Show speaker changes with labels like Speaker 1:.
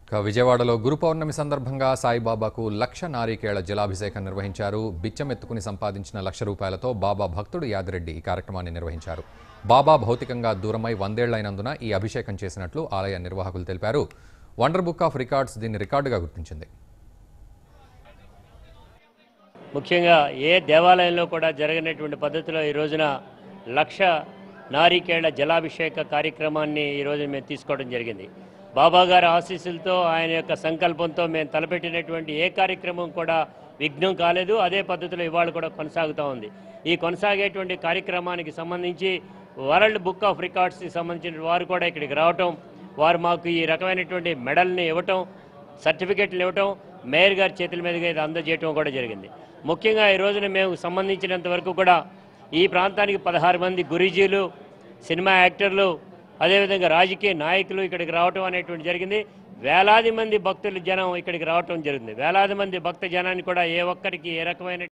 Speaker 1: ఇక విజయవాడలో గురు పౌర్ణమి సందర్భంగా సాయిబాబాకు లక్ష నారికేళ్ల జలాభిషేకం నిర్వహించారు బిచ్చమెత్తుకుని సంపాదించిన లక్ష రూపాయలతో బాబా భక్తుడు యాదిరెడ్డి ఈ కార్యక్రమాన్ని నిర్వహించారు బాబా భౌతికంగా దూరమై వందేళ్లైనందున ఈ అభిషేకం చేసినట్లు ఆలయ నిర్వాహకులు తెలిపారు వండర్ బుక్ ఆఫ్ రికార్డ్స్ దీన్ని రికార్డుగా గుర్తించింది
Speaker 2: ముఖ్యంగా ఏ దేవాలయంలో కూడా జరగనటువంటి పద్ధతిలో ఈ రోజున లక్ష నారికేళ్ల జలాభిషేక కార్యక్రమాన్ని ఈ రోజు మేము తీసుకోవడం జరిగింది బాబా గారి ఆశీస్సులతో ఆయన యొక్క సంకల్పంతో మేము తలపెట్టినటువంటి ఏ కార్యక్రమం కూడా విఘ్నం కాలేదు అదే పద్ధతిలో ఇవాళ కూడా కొనసాగుతూ ఉంది ఈ కొనసాగేటువంటి కార్యక్రమానికి సంబంధించి వరల్డ్ బుక్ ఆఫ్ రికార్డ్స్కి సంబంధించిన వారు కూడా ఇక్కడికి రావటం వారు మాకు ఈ రకమైనటువంటి మెడల్ని ఇవ్వటం సర్టిఫికెట్లు ఇవ్వటం మేయర్ గారి చేతుల మీదుగా ఇది అందజేయటం కూడా జరిగింది ముఖ్యంగా ఈ రోజున మేము సంబంధించినంత వరకు కూడా ఈ ప్రాంతానికి పదహారు మంది గురీజీలు సినిమా యాక్టర్లు అదేవిధంగా రాజకీయ నాయకులు ఇక్కడికి రావటం అనేటువంటి జరిగింది వేలాది మంది భక్తులు జనం ఇక్కడికి రావటం జరిగింది వేలాది మంది భక్త జనాన్ని కూడా ఏ ఒక్కరికి ఏ రకమైన